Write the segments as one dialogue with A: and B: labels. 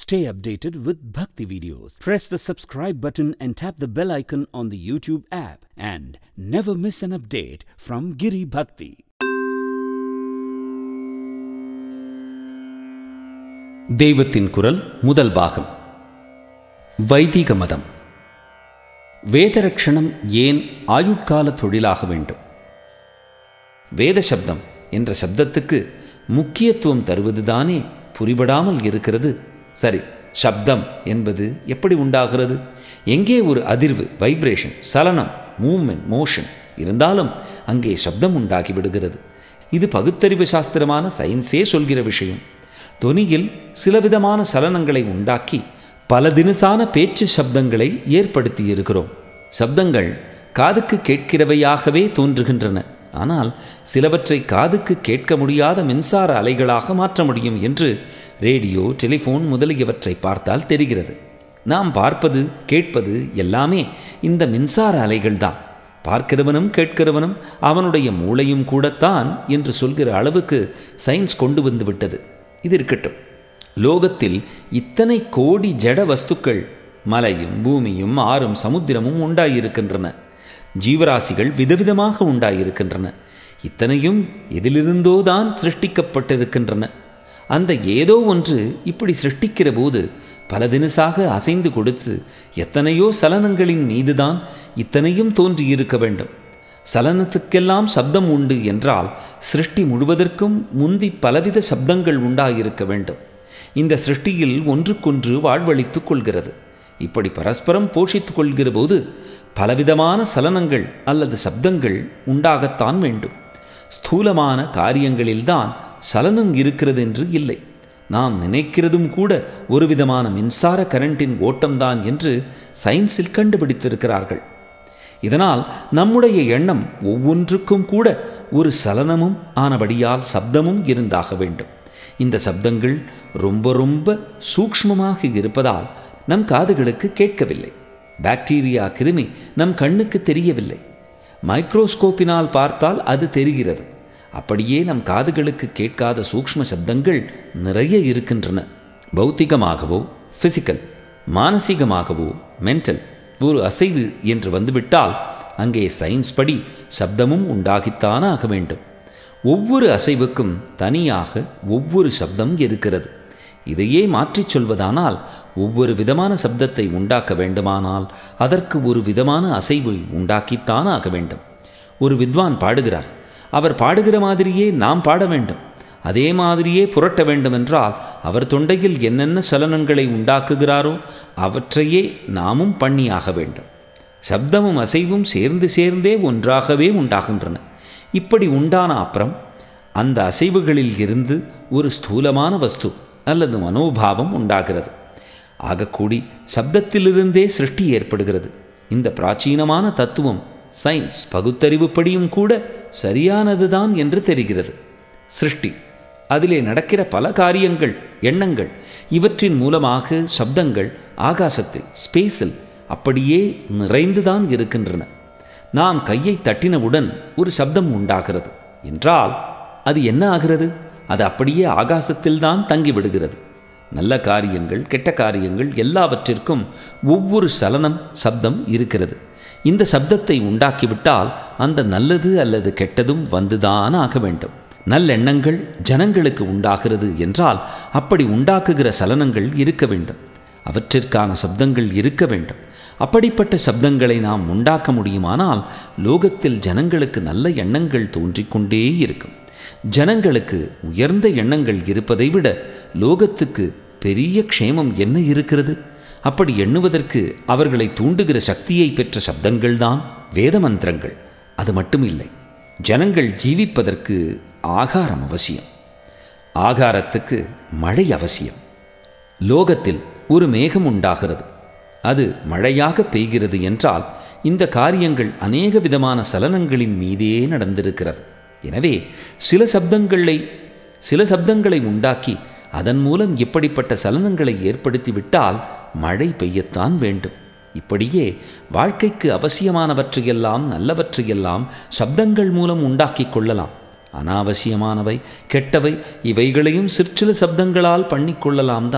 A: Stay updated with Bhakti videos. Press the subscribe button and tap the bell icon on the YouTube app and never miss an update from Giri Bhakti.
B: தெய்வத்தின் குரல் முதல் பாகம் வைதிக மதம் வேதரக்ஷணம் ஏன் ஆயுட்கால தொழிலாக வேண்டும் வேத சப்தம் என்ற சப்தத்துக்கு முக்கியத்துவம் தருவதுதானே புரிபடாமல் இருக்கிறது சரி சப்தம் என்பது எப்படி உண்டாகிறது எங்கே ஒரு அதிர்வு வைப்ரேஷன் சலனம் மூவ்மெண்ட் மோஷன் இருந்தாலும் அங்கே சப்தம் உண்டாகி விடுகிறது இது பகுத்தறிவு சாஸ்திரமான சயின்ஸே சொல்கிற விஷயம் தொனியில் சிலவிதமான சலனங்களை உண்டாக்கி பல தினசான பேச்சு சப்தங்களை ஏற்படுத்தி இருக்கிறோம் சப்தங்கள் காதுக்கு கேட்கிறவையாகவே தோன்றுகின்றன ஆனால் சிலவற்றை காதுக்கு கேட்க முடியாத மின்சார அலைகளாக மாற்ற முடியும் என்று ரேடியோ டெலிஃபோன் முதலியவற்றை பார்த்தால் தெரிகிறது நாம் பார்ப்பது கேட்பது எல்லாமே இந்த மின்சார அலைகள்தான் பார்க்கிறவனும் கேட்கிறவனும் அவனுடைய மூளையும் கூடத்தான் என்று சொல்கிற அளவுக்கு சயின்ஸ் கொண்டு வந்து விட்டது இது இருக்கட்டும் லோகத்தில் இத்தனை கோடி ஜட வஸ்துக்கள் மலையும் பூமியும் ஆறும் சமுத்திரமும் உண்டாயிருக்கின்றன ஜீவராசிகள் விதவிதமாக உண்டாயிருக்கின்றன இத்தனையும் எதிலிருந்தோ தான் சிருஷ்டிக்கப்பட்டிருக்கின்றன அந்த ஏதோ ஒன்று இப்படி சிருஷ்டிக்கிற போது பல தினசாக அசைந்து கொடுத்து எத்தனையோ சலனங்களின் மீதுதான் இத்தனையும் தோன்றியிருக்க வேண்டும் சலனத்துக்கெல்லாம் சப்தம் உண்டு என்றால் சிருஷ்டி முழுவதற்கும் முந்தி பலவித சப்தங்கள் உண்டாயிருக்க வேண்டும் இந்த சிருஷ்டியில் ஒன்றுக்கொன்று வாழ்வழித்துக் கொள்கிறது இப்படி பரஸ்பரம் போஷித்துக் கொள்கிற போது பலவிதமான சலனங்கள் அல்லது சப்தங்கள் உண்டாகத்தான் வேண்டும் ஸ்தூலமான காரியங்களில்தான் சலனம் இருக்கிறது என்று இல்லை நாம் நினைக்கிறதும் கூட ஒரு விதமான மின்சார கரண்டின் ஓட்டம்தான் என்று சயின்ஸில் கண்டுபிடித்திருக்கிறார்கள் இதனால் நம்முடைய எண்ணம் ஒவ்வொன்றுக்கும் கூட ஒரு சலனமும் ஆனபடியால் சப்தமும் இருந்தாக வேண்டும் இந்த சப்தங்கள் ரொம்ப ரொம்ப சூக்ஷ்மமாக இருப்பதால் நம் காதுகளுக்கு கேட்கவில்லை பாக்டீரியா கிருமி நம் கண்ணுக்கு தெரியவில்லை மைக்ரோஸ்கோப்பினால் பார்த்தால் அது தெரிகிறது அப்படியே நம் காதுகளுக்கு கேட்காத சூக்ஷ்ம சப்தங்கள் நிறைய இருக்கின்றன பௌத்திகமாகவோ ஃபிசிக்கல் மானசீகமாகவோ மென்டல் ஒரு அசைவு என்று வந்துவிட்டால் அங்கே சயின்ஸ் படி சப்தமும் உண்டாகித்தான் ஆக வேண்டும் ஒவ்வொரு அசைவுக்கும் தனியாக ஒவ்வொரு சப்தம் இருக்கிறது இதையே மாற்றிச் சொல்வதானால் ஒவ்வொரு விதமான சப்தத்தை உண்டாக்க வேண்டுமானால் அதற்கு ஒரு விதமான அசைவை உண்டாக்கித்தான் ஆக வேண்டும் ஒரு வித்வான் பாடுகிறார் அவர் பாடுகிற மாதிரியே நாம் பாட வேண்டும் அதே மாதிரியே புரட்ட வேண்டுமென்றால் அவர் தொண்டையில் என்னென்ன சலனங்களை உண்டாக்குகிறாரோ அவற்றையே நாமும் பண்ணியாக வேண்டும் சப்தமும் அசைவும் சேர்ந்து சேர்ந்தே ஒன்றாகவே உண்டாகின்றன இப்படி உண்டான அப்புறம் அந்த அசைவுகளில் இருந்து ஒரு ஸ்தூலமான வஸ்து அல்லது மனோபாவம் உண்டாகிறது ஆகக்கூடி சப்தத்திலிருந்தே சிருஷ்டி ஏற்படுகிறது இந்த பிராச்சீனமான தத்துவம் சயின்ஸ் பகுத்தறிவுப்படியும் கூட சரியானதுதான் என்று தெரிகிறது சிருஷ்டி அதிலே நடக்கிற பல காரியங்கள் எண்ணங்கள் இவற்றின் மூலமாக சப்தங்கள் ஆகாசத்தில் ஸ்பேஸில் அப்படியே நிறைந்துதான் இருக்கின்றன நாம் கையை தட்டினவுடன் ஒரு சப்தம் உண்டாகிறது என்றால் அது என்ன ஆகிறது அது அப்படியே ஆகாசத்தில்தான் தங்கிவிடுகிறது நல்ல காரியங்கள் கெட்ட காரியங்கள் எல்லாவற்றிற்கும் ஒவ்வொரு சலனம் சப்தம் இருக்கிறது இந்த சப்தத்தை உண்டாக்கிவிட்டால் அந்த நல்லது அல்லது கெட்டதும் வந்துதான் ஆக வேண்டும் நல்லெண்ணங்கள் ஜனங்களுக்கு உண்டாகிறது என்றால் அப்படி உண்டாக்குகிற சலனங்கள் இருக்க வேண்டும் அவற்றிற்கான சப்தங்கள் இருக்க வேண்டும் அப்படிப்பட்ட சப்தங்களை நாம் உண்டாக்க முடியுமானால் லோகத்தில் ஜனங்களுக்கு நல்ல எண்ணங்கள் தோன்றிக்கொண்டே இருக்கும் ஜனங்களுக்கு உயர்ந்த எண்ணங்கள் இருப்பதை விட லோகத்துக்கு பெரிய க்ஷேமம் என்ன இருக்கிறது அப்படி எண்ணுவதற்கு அவர்களை தூண்டுகிற சக்தியை பெற்ற சப்தங்கள்தான் வேத மந்திரங்கள் அது மட்டும் இல்லை ஜனங்கள் ஜீவிப்பதற்கு ஆகாரம் அவசியம் ஆகாரத்துக்கு மழை அவசியம் லோகத்தில் ஒரு மேகம் உண்டாகிறது அது மழையாக பெய்கிறது என்றால் இந்த காரியங்கள் அநேக விதமான சலனங்களின் மீதே நடந்திருக்கிறது எனவே சில சப்தங்களை சில சப்தங்களை உண்டாக்கி அதன் மூலம் இப்படிப்பட்ட சலனங்களை ஏற்படுத்திவிட்டால் மழை பெய்யத்தான் வேண்டும் இப்படியே வாழ்க்கைக்கு அவசியமானவற்றையெல்லாம் நல்லவற்றையெல்லாம் சப்தங்கள் மூலம் உண்டாக்கிக் கொள்ளலாம் அனாவசியமானவை கெட்டவை இவைகளையும் சிற்சில சப்தங்களால் பண்ணிக்கொள்ளலாம் தான்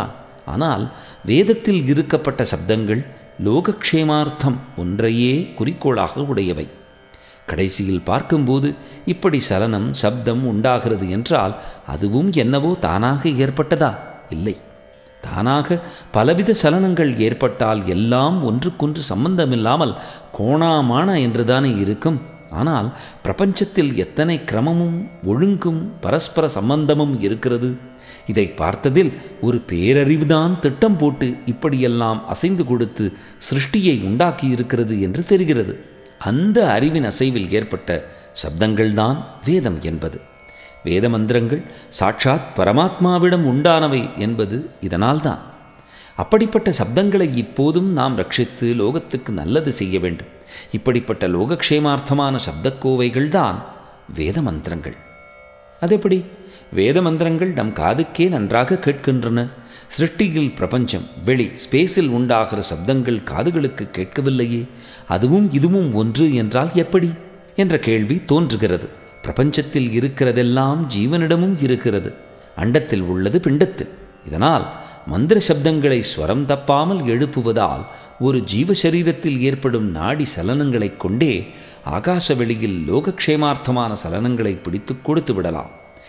B: ஆனால் வேதத்தில் இருக்கப்பட்ட சப்தங்கள் லோகக்ஷேமார்த்தம் ஒன்றையே குறிக்கோளாக உடையவை கடைசியில் பார்க்கும்போது இப்படி சலனம் சப்தம் உண்டாகிறது என்றால் அதுவும் என்னவோ தானாக ஏற்பட்டதா இல்லை தானாக பலவித சலனங்கள் ஏற்பட்டால் எல்லாம் ஒன்றுக்கொன்று சம்பந்தமில்லாமல் கோணாமான என்றுதானே இருக்கும் ஆனால் பிரபஞ்சத்தில் எத்தனை கிரமமும் ஒழுங்கும் பரஸ்பர சம்பந்தமும் இருக்கிறது இதை பார்த்ததில் ஒரு பேரறிவுதான் திட்டம் போட்டு இப்படியெல்லாம் அசைந்து கொடுத்து சிருஷ்டியை உண்டாக்கி இருக்கிறது என்று தெரிகிறது அந்த அறிவின் அசைவில் ஏற்பட்ட சப்தங்கள்தான் வேதம் என்பது வேத மந்திரங்கள் சாட்சாத் பரமாத்மாவிடம் உண்டானவை என்பது இதனால்தான் அப்படிப்பட்ட சப்தங்களை இப்போதும் நாம் ரட்சித்து லோகத்துக்கு நல்லது செய்ய வேண்டும் இப்படிப்பட்ட லோகக்ஷேமார்த்தமான சப்தக்கோவைகள் தான் வேத மந்திரங்கள் அதெப்படி வேத மந்திரங்கள் நம் காதுக்கே நன்றாக கேட்கின்றன சிருஷ்டியில் பிரபஞ்சம் வெளி ஸ்பேஸில் உண்டாகிற சப்தங்கள் காதுகளுக்கு கேட்கவில்லையே அதுவும் இதுவும் ஒன்று என்றால் எப்படி என்ற கேள்வி தோன்றுகிறது பிரபஞ்சத்தில் இருக்கிறதெல்லாம் ஜீவனிடமும் இருக்கிறது அண்டத்தில் உள்ளது பிண்டத்தில் இதனால் மந்திர சப்தங்களை ஸ்வரம் தப்பாமல் எழுப்புவதால் ஒரு ஜீவ சரீரத்தில் ஏற்படும் நாடி சலனங்களைக் கொண்டே ஆகாச வெளியில் லோகக்ஷேமார்த்தமான சலனங்களை பிடித்து கொடுத்து விடலாம்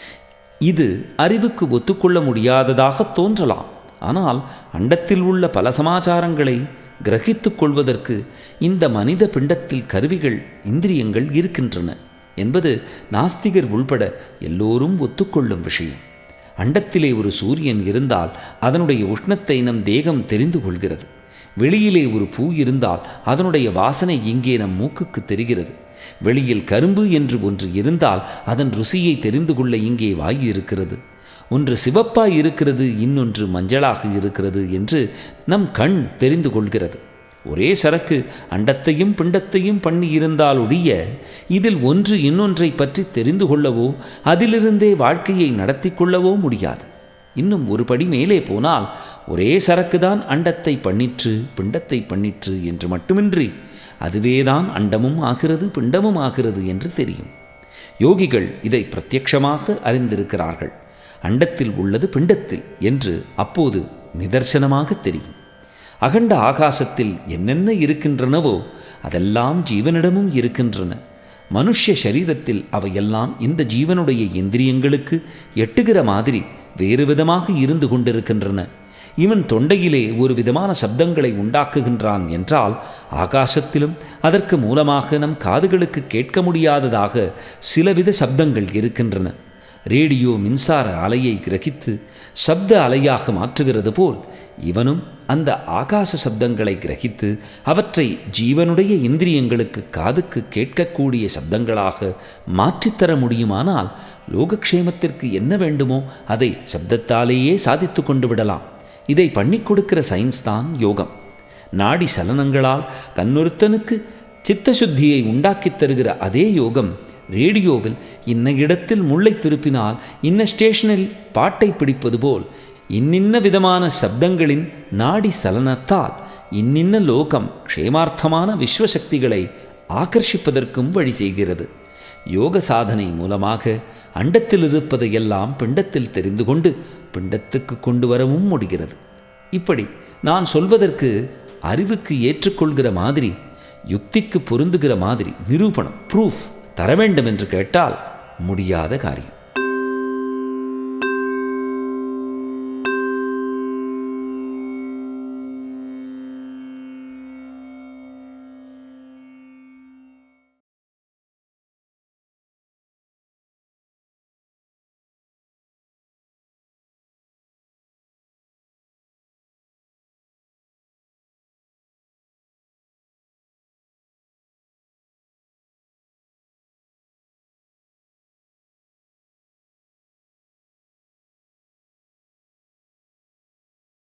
B: இது அறிவுக்கு ஒத்துக்கொள்ள முடியாததாக தோன்றலாம் ஆனால் அண்டத்தில் உள்ள பல சமாச்சாரங்களை கிரகித்துக் கொள்வதற்கு இந்த மனித பிண்டத்தில் கருவிகள் இந்திரியங்கள் இருக்கின்றன என்பது நாஸ்திகர் உள்பட எல்லோரும் ஒத்துக்கொள்ளும் விஷயம் அண்டத்திலே ஒரு சூரியன் இருந்தால் அதனுடைய உஷ்ணத்தை நம் தேகம் தெரிந்து கொள்கிறது வெளியிலே ஒரு பூ இருந்தால் அதனுடைய வாசனை இங்கே நம் மூக்குக்கு தெரிகிறது வெளியில் கரும்பு என்று ஒன்று இருந்தால் அதன் ருசியை தெரிந்து கொள்ள இங்கே வாய் இருக்கிறது ஒன்று சிவப்பாய் இருக்கிறது இன்னொன்று மஞ்சளாக இருக்கிறது என்று நம் கண் தெரிந்து கொள்கிறது ஒரே சரக்கு அண்டத்தையும் பிண்டத்தையும் பண்ணி இருந்தால் ஒழிய இதில் ஒன்று இன்னொன்றை பற்றி தெரிந்து கொள்ளவோ அதிலிருந்தே வாழ்க்கையை நடத்தி கொள்ளவோ முடியாது இன்னும் ஒரு படி மேலே போனால் ஒரே சரக்குதான் அண்டத்தை பண்ணிற்று பிண்டத்தை பண்ணிற்று என்று மட்டுமின்றி அதுவேதான் அண்டமும் ஆகிறது பிண்டமும் ஆகிறது என்று தெரியும் யோகிகள் இதை பிரத்யக்ஷமாக அறிந்திருக்கிறார்கள் அண்டத்தில் உள்ளது பிண்டத்தில் என்று அப்போது நிதர்சனமாக தெரியும் அகண்ட ஆகாசத்தில் என்னென்ன இருக்கின்றனவோ அதெல்லாம் ஜீவனிடமும் இருக்கின்றன மனுஷ்ய சரீரத்தில் அவையெல்லாம் இந்த ஜீவனுடைய இந்திரியங்களுக்கு எட்டுகிற மாதிரி வேறு விதமாக இருந்து கொண்டிருக்கின்றன இவன் தொண்டையிலே ஒரு விதமான சப்தங்களை உண்டாக்குகின்றான் என்றால் ஆகாசத்திலும் அதற்கு மூலமாக நம் காதுகளுக்கு கேட்க முடியாததாக சிலவித சப்தங்கள் இருக்கின்றன ரேடியோ மின்சார அலையை கிரகித்து சப்த அலையாக மாற்றுகிறது போல் இவனும் அந்த ஆகாச சப்தங்களை கிரகித்து அவற்றை ஜீவனுடைய இந்திரியங்களுக்கு காதுக்கு கேட்கக்கூடிய சப்தங்களாக மாற்றித்தர முடியுமானால் லோகக்ஷேமத்திற்கு என்ன வேண்டுமோ அதை சப்தத்தாலேயே சாதித்து கொண்டு விடலாம் இதை பண்ணி கொடுக்கிற சயின்ஸ் தான் யோகம் நாடி சலனங்களால் தன்னொருத்தனுக்கு சித்தசுத்தியை உண்டாக்கித் தருகிற அதே யோகம் ரேடியோவில் இன்ன இடத்தில் முள்ளை திருப்பினால் இன்ன ஸ்டேஷனில் பாட்டை பிடிப்பது போல் இன்னின்ன விதமான சப்தங்களின் நாடி சலனத்தால் இன்னின்ன லோகம் க்ஷேமார்த்தமான விஸ்வசக்திகளை ஆக்கர்ஷிப்பதற்கும் வழி செய்கிறது யோக சாதனை மூலமாக அண்டத்தில் இருப்பதையெல்லாம் பிண்டத்தில் தெரிந்து கொண்டு பிண்டத்துக்கு கொண்டு வரவும் முடிகிறது இப்படி நான் சொல்வதற்கு அறிவுக்கு ஏற்றுக்கொள்கிற மாதிரி யுக்திக்கு பொருந்துகிற மாதிரி நிரூபணம் ப்ரூஃப் தர வேண்டும் என்று கேட்டால் முடியாத காரியம்